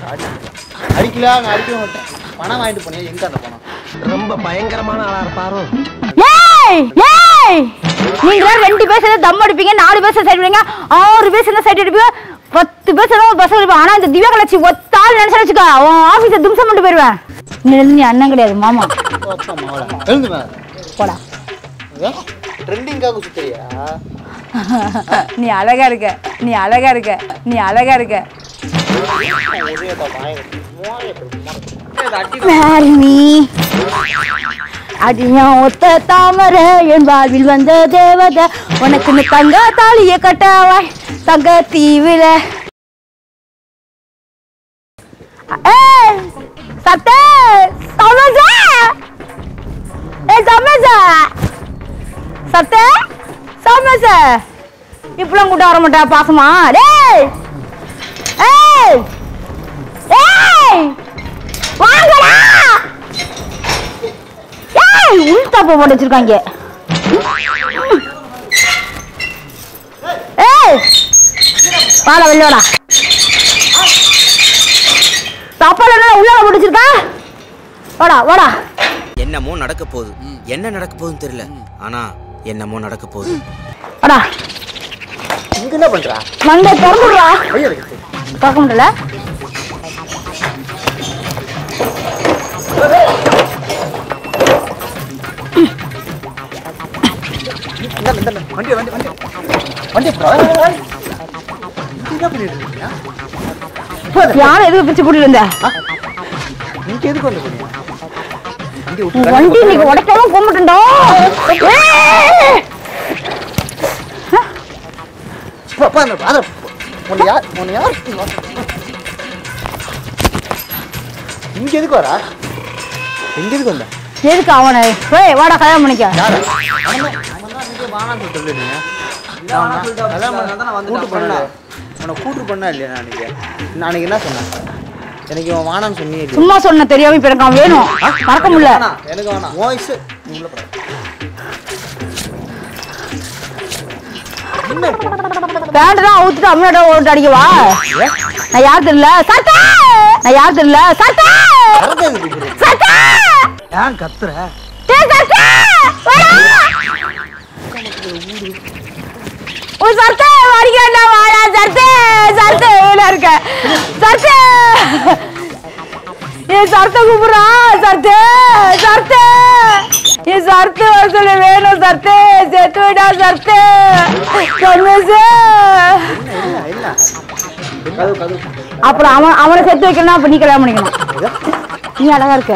அடிக்கல நான் அடிக்க மாட்டேன் பணம் வாங்கிட்டு போனேன் எங்க அந்த பணம் ரொம்ப பயங்கரமான ஆளா இருப்பாரோ ஏய் ஏய் நீங்க ரெண்டு பேர் சேர்ந்து தம் அடிப்பீங்க நாலு பேர் சைடு அடிப்பீங்க ஆறு பேர் சேர்ந்து சைடு அடிப்பீங்க பத்து பேர் சேர்ந்து பஸ் அடிப்பீங்க ஆனா இந்த திவ்யா கலட்சி ஒத்தாள் நினைச்சு வச்சுக்கோ அவன் ஆபீஸை தும்சம் பண்ணிட்டு போயிருவேன் இன்னிலிருந்து நீ அண்ணன் கிடையாது மாமா அப்பா மாவள எழுந்து மேல போடா ட்ரெண்டிங்காக சுத்தறியா நீ அழகா இருக்க நீ அழகா இருக்க நீ அழகா இருக்க ஒரே வாய் மேரி மீ அடியா ஒத்த தாமரை என் வாழ்வில் வந்த தேவதை உனக்குன்னு தங்க தாலிய கட்டவாய் தங்க தீவிர ஏய் சத்தே சமசா ஏய் சமசா சத்தே சமசா இப்பெல்லாம் கூட்ட வர மாட்டா பாசமா டேய் ஏய் ஏய் வாங்கடா ஏய் உள்தாப்ப போட்டு வச்சிருக்காங்க ஏய் வாடா வெளில வாடா சாப்பாடு என்ன உள்ள போட்டு வச்சிருக்கா வாடா வாடா என்னமோ நடக்க போகுது என்ன நடக்க போகுதுன்னு தெரியல ஆனா என்னமோ நடக்க போகுது வாடா இங்க என்ன பண்றா மண்டை திறந்துடுறா ஐயோ இருக்கு. பார்க்க முடியல இந்தாண்ட, இந்தாண்ட. வண்டி வண்டி வண்டி வண்டி போடா. இங்க என்ன பண்ணிட்டு இருக்கீங்க யாரை எதுக்கு பிரிச்சு கூட்டிட்டு வந்த நீங்க எதுக்கு வந்து போறீங்க வண்டி விட்டு வண்டி இன்னைக்கு உடைக்காம போக மாட்டேன்டா ஏய்! பா- பா, அந்த- அந்த- உன்னை யார் உன்னை யார் இங்க எதுக்கு வரா எங்க எதுக்கு வந்த எதுக்கு அவனை ஏய் வாடா கல்யாணம் பண்ணிக்க யாரு அவன் தான் அவன் தான் இங்கே வானான்னு சொல்லிட்டு நீங்க கூட்டு பண்ணல உன்னை கூட்டு பண்ணா இல்லையா நாளைக்கு நாளைக்கு என்ன சொன்னேன் எனக்கு இவன் வானான்னு சொன்னியே இல்லையா சும்மா சொன்ன தெரியாம இப்ப எனக்கு அவன் வேணும் மறக்க முடியல எனக்கு வேணாம் வாய்ஸ் உள்ள போற என்ன இப்போ? பேண்ட் தான் அவுத்துட்டு அம்மையோட ஓட்டு அடிக்கவா நான் யார் தெரியல சட்டை நான் யார் தெரியல சட்டை கரெக்டா இது பேசுறீங்க. சட்டை ஏன் கத்துற டேய் சட்டை வாடா உன் சட்டை வடிக்கண்டா வாடா சட்டை சட்டை உள்ள இருக்க சட்டை என் சர்த்தை கூப்பிடுறா சர்த்து சர்த்து என் சர்த்து சொல்லி வேணும் சர்த்து செத்து விடா சர்த்து கண்மேசு என்ன என்ன கதவு கதவு அப்புறம் அவன் அவனை செத்து வைக்கணும் அப்ப நீ கல்யாணம் பண்ணிக்கணும் நீ அழகா இருக்க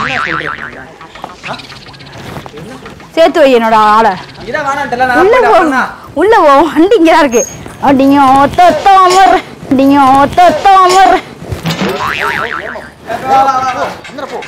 சேர்த்து வை என்னோட ஆளை உள்ள போ உள்ள போ வண்டி இங்கதான் இருக்கு வண்டிங்க ஒத்த அமர் வண்டிங்க ஒத்த அமர் அந்த போ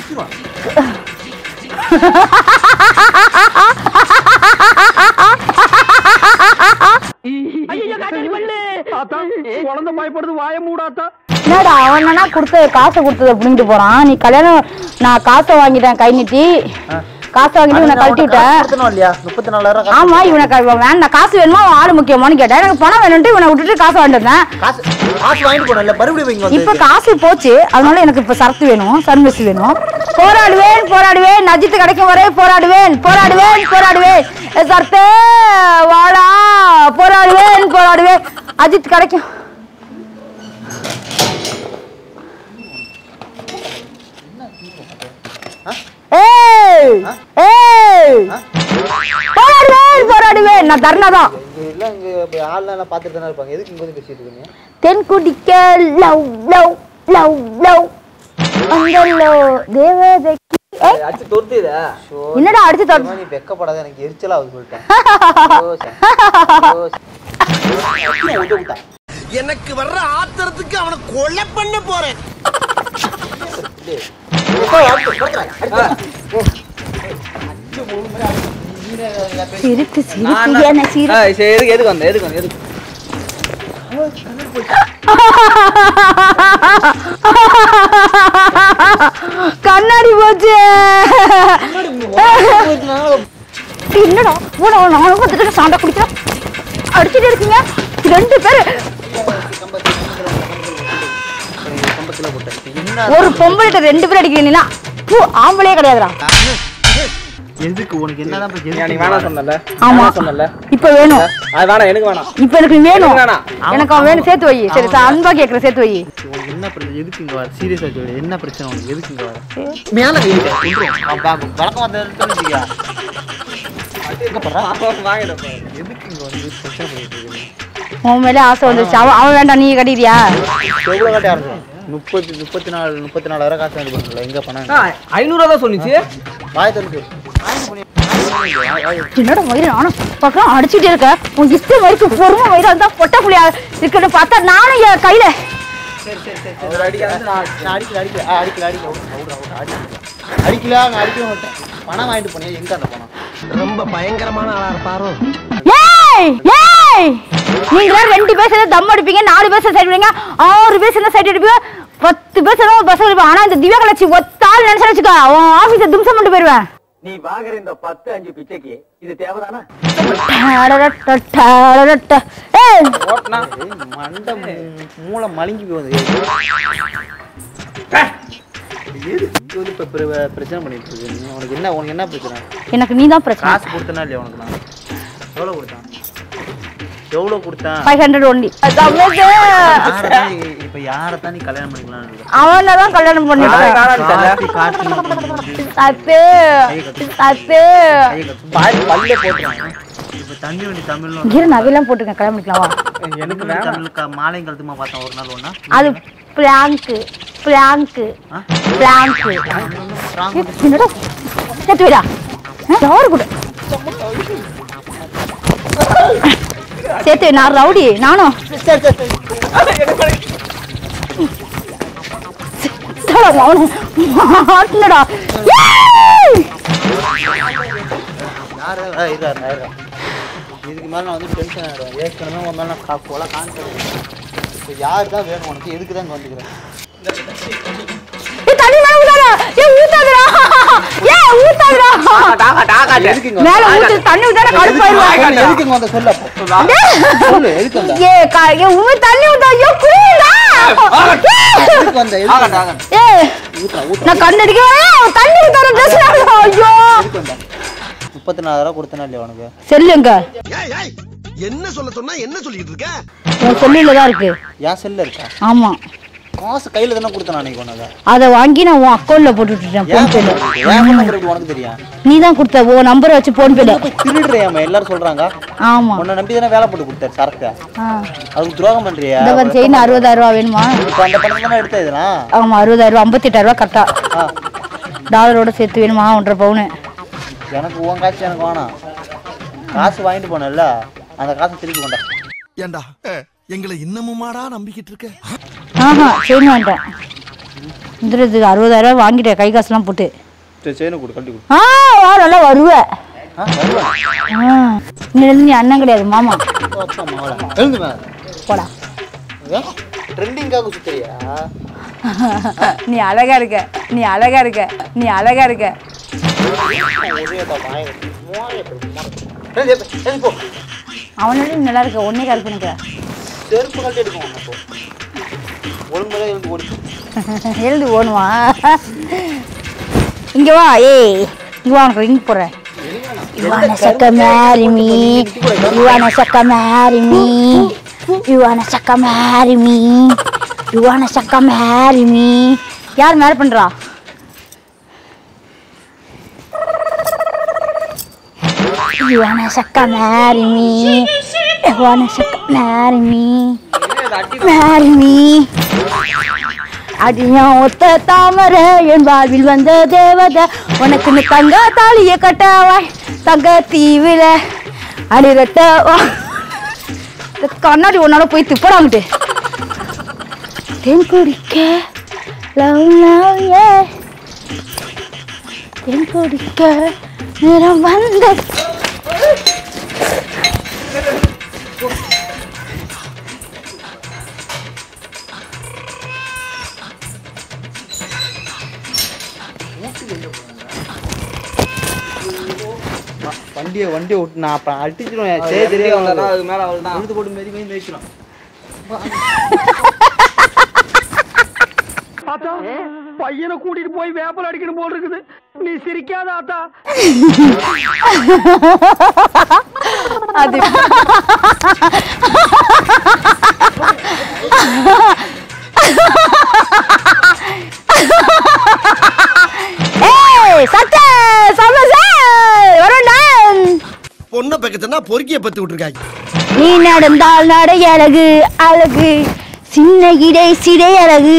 குழந்தை பயப்படுது வாய மூடாத்தா என்னடா அவன் என்னன்னா கொடுத்த காசை கொடுத்தது அப்படின்ட்டு போறான் நீ கல்யாணம் நான் காசை வாங்கிட்டேன் கை நீட்டி காசை வாங்கிட்டு இவனை கழட்டி விட்டேன் கொடுத்தனும் இல்லையா முப்பத்தி நாலாயிரம் காசு ஆமா இவனை க- இவன் வேண்டாம் காசு வேணுமா அவன் ஆளு முக்கியமானு கேட்டேன் எனக்கு பணம் வேணும்ட்டு இவனை விட்டுட்டு காசு வாங்கிட்டு வந்தேன் காசு காசு வாங்கிட்டு போனோம் இல்ல மறுபடியும் இங்க இப்ப வந்து காசு போச்சு அதனால எனக்கு இப்ப சரத்து வேணும் சர்வீஸ் வேணும் போராடுவேன் போராடுவேன் நஜித்து கிடைக்கும் வரை போராடுவேன் போராடுவேன் போராடுவேன் ஏ சரத்து வாடா போராடுவேன் போராடுவேன் அஜித் கிடைக்கும் ஏய் ஏய் போராடுவேன் போராடுவேன் நான் தர்ணா தான் இங்க எல்லாம் இங்க இப்ப ஆள்லாம் எல்லாம் பார்த்துட்டு தானே இருப்பாங்க எதுக்கு இங்க வந்து பேசிட்டு இருக்கீங்க தென் குடிக்க லவ் லவ் லவ் லவ் அங்கல்லோ தேவதைக்கு ஏய், அடிச்சு தொடுத்துதா ஷோ என்னடா அடிச்சு தொட நீ வெக்கப்படாத எனக்கு எரிச்சலா ஆகுது சொல்லிட்டேன் ஓ, சரி. ஓ, சரி. விட்டு விட்டா. எனக்கு வர்ற ஆத்திரத்துக்கு அவனை கொலை பண்ண போறேன் டேய், எப்போ அடுத்து, கொடுத்துறாங்க, அடுத்து. சிரிப்பு சிரிப்பு என்ன சிரிப்பு எதுக்கு எதுக்கு வந்த எதுக்கு வந்த எதுக்கு கண்ணாடி போச்சு என்னடா போடா நானும் பார்த்துட்டு சாண்டா குடிக்கிறேன் அடிச்சுட்டு இருக்கீங்க ரெண்டு பேரு ஆரம்பத்துல போட்டேன் இப்ப என்ன ஒரு பொம்பளைட்ட ரெண்டு பேர் அடிக்கிறீங்களா பூ ஆம்பளையே கிடையாதுடா எதுக்கு உனக்கு என்னதான் இப்ப எதுக்கு நீ இங்க வேணாம் வர? சொன்னல ஆமா வேணாம் சொன்னல இப்ப வேணும் அது வேணாம் எனக்கு வேணாம் இப்ப எனக்கு வேணும் எனக்கு வேணாம். எனக்கு அவன் வேணும் சேர்த்து வை சரி சார் அன்பா கேக்குற சேர்த்து வை உனக்கு என்ன பிரச்சனை எதுக்கு இங்க வர சீரியஸா சொல்லு என்ன பிரச்சனை உனக்கு எதுக்கு இங்க வர மேல கையிட்ட கொண்டுரும் வழக்கம் வந்த எடுத்துக்கியா வாங்கிட்டு எதுக்கு இங்க வந்து பிரச்சனை பண்ணிட்டு இருக்கீங்க உன் மேலே ஆசை வந்துருச்சு அவன் அவன் வேண்டாம் நீ கட்டிடுறியா எவ்வளவு கட்ட ஆரம்பிச்சோம் முப்பத்தி முப்பத்தி நாலு முப்பத்தி நாலாயிரம் காசு வாங்கி பண்ணல எங்க பணம் ஐநூறுவா தான் சொன்னிச்சு வாய் தந்து என்னோட வயிறு நானும் பார்க்கலாம் அடிச்சுட்டே இருக்க உன் இஷ்ட வரைக்கும் பொறுமை வயிறு தான் பொட்ட புள்ளியா இருக்குன்னு பார்த்தா நானும் என் கையில ஒரு அடிக்காத நான் நான் அடிக்கல அடிக்கல ஆ, அடிக்கல அடிக்கல அவுட், அவுட், அவுட், அடிக்கல அடிக்கல நான் அடிக்கவே மாட்டேன் பணம் வாங்கிட்டு போனேன் எங்க அந்த பணம் ரொம்ப பயங்கரமான ஆளா இருப்பாரோ ஏய் ஏய் நீங்க ரெண்டு பேர் சேர்ந்து தம் அடிப்பீங்க நாலு பேர் சைடு அடிப்பீங்க ஆறு பேர் சேர்ந்து சைடு அடிப்பீங்க பத்து பேர் சேர்ந்து பஸ் அடிப்பீங்க ஆனா இந்த திவ்யா கலச்சி ஒத்தாள் நினைச்சு வச்சுக்கோ அவன் ஆபீஸை தும்சம் பண்ணிட்டு போயிருவேன் நீ வாங்குற இந்த பத்து அஞ்சு பிச்சைக்கு இது தேவைதானா டடடட, டடடட. ஏய் ஓட்டுனா ஏய், மண்டை மூ- மூளை மழுங்கி போகுது எதுக்கு இங்க வந்து இப்ப பிர- பிரச்சனை பண்ணிட்டு இருக்கு நீ? உனக்கு என்ன உனக்கு என்ன பிரச்சனை எனக்கு நீ தான் பிரச்சனை காசு கொடுத்தனா இல்லையா உனக்கு நான் எவ்வளவு கொடுத்தான் எவ்வளவு கொடுத்தான் ஃபைவ் ஹண்ட்ரட் ஒன்லி யாரைத்தான் நீ- இப்ப யாரைத்தான் நீ கல்யாணம் பண்ணிக்கலாம்னு இருக்க? அவனை தான் கல்யாணம் பண்ணிருக்கேன் கார்த்தி, கார்த்தி வந்து சத்து சத்து கையை கட்டு. பால் பல்லே போட்டுறான். இப்ப தண்ணி வண்டி தமிழ்ல வந்து இரு நகையெல்லாம் போட்டிருக்கேன் கல்யாணம் பண்ணிக்கலாமா எனக்கு தமிழுக்கு மாலையும் கழுத்துமா பார்த்தேன் ஒரு நாள் ஒண்ணா அது பிளாங்கு பிளாங்கு ஆ? பிளாங்கு என்னடா சேர்த்து வைடா யாரு கூட சேர்த்து வை, நான் ரவுடி நானும் தடா, அவனு மாட்டுனடா. ஏய்! யாரு ஆ, இருடா, இருடா, இருடா. இதுக்கு மேல நான் வந்து டென்ஷன் ஆயிடுவேன் ஏற்கனவே உன் மேல நான் கா- கொலை கான்செப்ட் இப்போ யாரு தான் வேணும் உனக்கு எதுக்கு தான் இங்க வந்துக்கிறேன் ஏய், தண்ணி மேல ஊத்தாத. ஏய், ஊத்தாதடா. ஏய், ஊத்தாதடா. டாகா டாகா எதுக்கு இங்க மேல ஊத்து, தண்ணி ஊத்தாத கடுப்பாயிருவேன். எதுக்கு இங்க வந்த சொல்லு அப்போ சொல்லு எதுக்கு வந்த ஏய், க- ஏய், உன் தண்ணி ஊத்தா. ஐயோ, குளிருடா. எதுக்கு வந்த எதுக்கு வந்த? ஏய், ஊத்துறா ஊத்துறா நான் கண்ணடிக்க வரேன். தண்ணி ஊத்தாத dress ல. ஐயோ. எதுக்கு வந்த முப்பத்தி நாலாயிரம் கொடுத்தனா இல்லையா உனக்கு செல்லுங்க ஏய் ஏய் என்ன சொல்ல சொன்னா என்ன சொல்லிட்டு இருக்க உன் செல்லுல தான் இருக்கு என் செல்ல இருக்கா ஆமா காசு கையில தானே கொடுத்தேன் அன்னைக்கு உனக்கு அதை வாங்கி நான் உன் அக்கௌண்ட்ல போட்டு விட்டுட்டேன் ஏன் போன் பேல ஏன் பண்ண எப்படி உனக்கு தெரியும் நீ தான் கொடுத்த உன் நம்பரை வச்சு போன் பேல போய் திருடுறியாம எல்லாரும் சொல்றாங்க ஆமா உன்னை நம்பி தானே வேலை போட்டு கொடுத்தாரு சரக்கு ஆ. அதுக்கு துரோகம் பண்றியா இந்த ஒரு செயின் அறுபதாயிரம் ரூபா வேணுமா இப்போ அந்த பணம் தானே எடுத்த இதெல்லாம் ஆமா அறுபதாயிரம் ரூபா ஐம்பத்தெட்டாயிரம் ரூபா கரெக்டா ஆ டாலரோட சேர்த்து வேணுமா ஒன்றரை பவுனு எனக்கு உன் காசு எனக்கு வேணாம் காசு வாங்கிட்டு போனேன்ல அந்த காசை திருப்பி கொண்டா ஏண்டா எங்களை இன்னமுமாடா நம்பிக்கிட்டு இருக்க ஆஹா செயின் வேண்டாம் இந்த இது அறுபதாயிரம் ரூபா வாங்கிட்டேன் கை காசுலாம் போட்டு சரி செயினை கொடு கட்டி கொடு ஆ வா நல்லா வருவ ஆ வருவேன் ஆ இன்னிலிருந்து நீ அண்ணன் கிடையாது மாமா அப்பா மாவளா எழுந்து மேல போடா ட்ரெண்டிங்காக சுத்துறியா நீ அழகா இருக்க நீ அழகா இருக்க நீ அழகா இருக்க ஒரே தான் வாயை கட்டி, மோரையை கட்டி, மோரை. எழுந்து, எழுந்து, எழுந்து போ அவனோட நீ நல்லா இருக்க ஒன்னே கால் பண்ணிக்க செருப்பு கழட்டி எடுக்கும் உன்னை இப்போ ஒழுங்குமுறை எழுந்து ஓடி எழுந்து ஓணுவா இங்க வா ஏய் இங்க வா உனக்கு ரிங் போடுறேன் You wanna suck a marry me? You wanna suck a marry me? You wanna suck a marry me? You wanna suck a marry me? யார் மேல பண்றா You wanna suck a marry me? You wanna suck a marry me? Marry me? அடியா ஒத்த தாமரை என் வாழ்வில் வந்த தேவதை உனக்குன்னு தங்க தாலிய கட்டவாய் தங்க தீவிர அடிரட்ட கண்ணாடி உன்னால போய் துப்படாங்கிட்டு தென் குடிக்க லவ் லவ் ஏ தென் குடிக்க நேரம் வந்த வண்டியை வண்டியை விட்டு நான் அப்போ அடிச்சிடுவேன் சரி சரி தெரியும் அவ்வளோதான் அதுக்கு மேலே அவ்வளோதான் எழுது போட்டு மெதி மெதி மேய்ச்சிடும் ஆத்தா பையனை கூட்டிட்டு போய் வேப்பல் அடிக்கணும் போல் இருக்குது நீ சிரிக்காத ஆத்தா அது ஏய் சட்டை சமசே வரண்டா பொண்ணை பக்கத்துனா பொறுக்கிய பத்து விட்டுருக்காங்க நீ நடந்தால் நடை அழகு அழகு சின்ன இடை சிடை அழகு